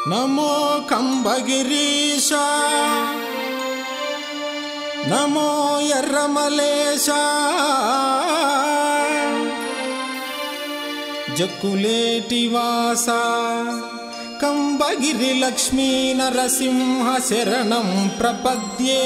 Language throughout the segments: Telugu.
నమో కంబగిరీశ నమో ఎర్రమలేశ జక్కులేటి వాస కంబగిరి లక్ష్మీ నరసింహ శరణం ప్రపద్యే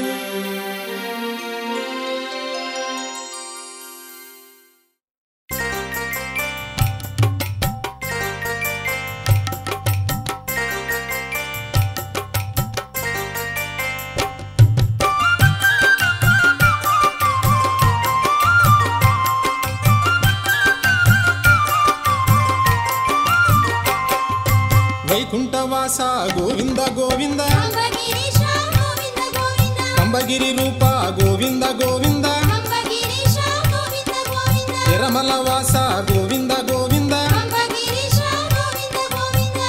వైకుంఠవాస గోవింద గోవింద కంబగిరీశ గోవింద గోవింద కంబగిరి రూప గోవింద గోవింద కంబగిరీశ గోవింద గోవింద తిరమల వాస గోవింద గోవింద కంబగిరీశ గోవింద గోవింద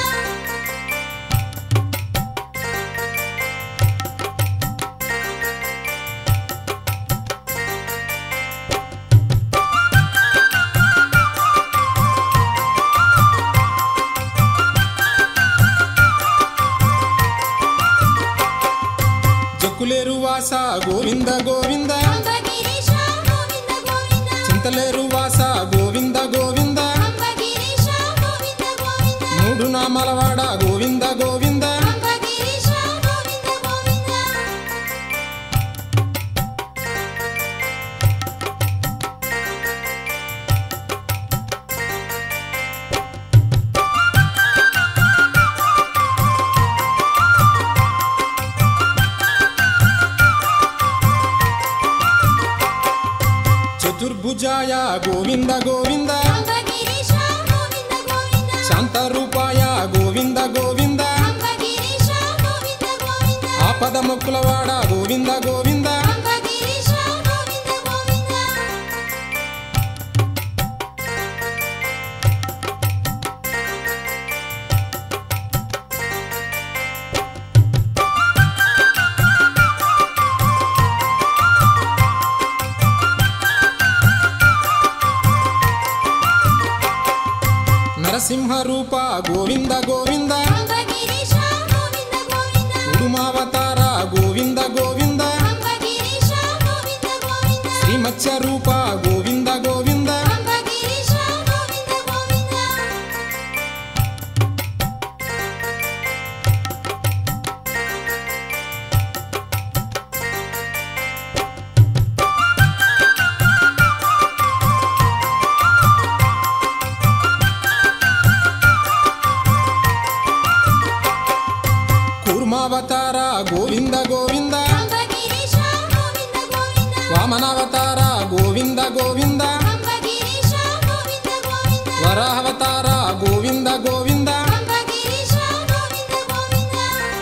జక్కులేరు వాస గోవింద గోవింద కంబగిరీశ గోవింద గోవింద చింతలేరు వాస గోవింద గోవింద కంబగిరీశ గోవింద గోవింద మూడు నామలవాడ గోవింద గోవింద కంబగిరీశ గోవింద గోవింద చతుర్భుజాయ గోవింద గోవింద కంబగిరీశ గోవింద గోవింద శాంతరూపాయ గోవింద గోవింద కంబగిరీశ గోవింద గోవింద ఆపద మొక్కులవాడ గోవింద గోవింద కంబగిరీశ గోవింద గోవింద నరసింహ రూప గోవింద గోవింద కంబగిరీశ గోవింద గోవింద కుడుమావతార గోవింద గోవింద కంబగిరీశ గోవింద గోవింద శ్రీమత్స్య రూప గోవింద గోవింద కంబగిరీశ గోవింద గోవింద కూర్మావతార గోవింద గోవింద కంబగిరీశ గోవింద గోవింద వామనావతార గోవింద గోవింద కంబగిరీశ గోవింద గోవింద వరాహవతార గోవింద గోవింద కంబగిరీశ గోవింద గోవింద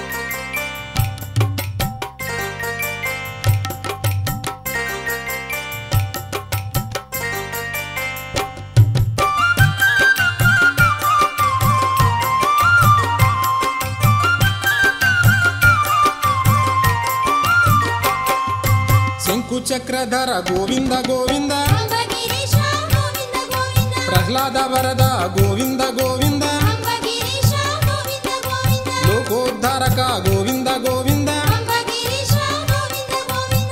శంకు చక్రధర గోవింద గోవింద కంబగిరీశ గోవింద గోవింద ప్రహ్లాద వరద గోవింద గోవింద కంబగిరీశ గోవింద గోవింద లోకోద్ధారక గోవింద గోవింద కంబగిరీశ గోవింద గోవింద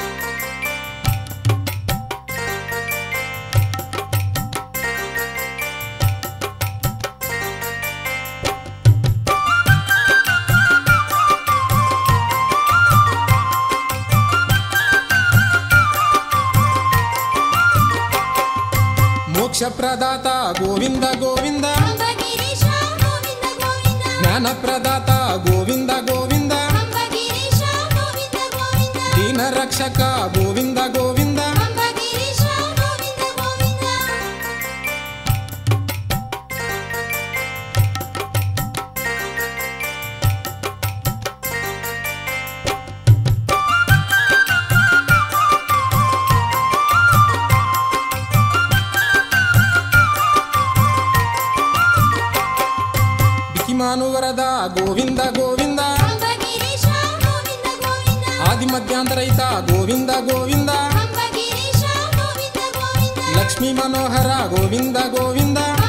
మోక్ష ప్రదాత గోవింద గోవింద కంబగిరీశ గోవింద గోవింద జ్ఞాన ప్రదాత గోవింద గోవింద కంబగిరీశ గోవింద గోవింద దీన రక్షక గోవింద గోవింద కంబగిరీశ గోవింద గోవింద బికిమాను వరద గోవింద గోవింద కంబగిరీశ గోవింద గోవింద ఆది మధ్యాంతరైత గోవింద గోవింద కంబగిరీశ గోవింద గోవింద లక్ష్మీ మనోహర గోవింద గోవింద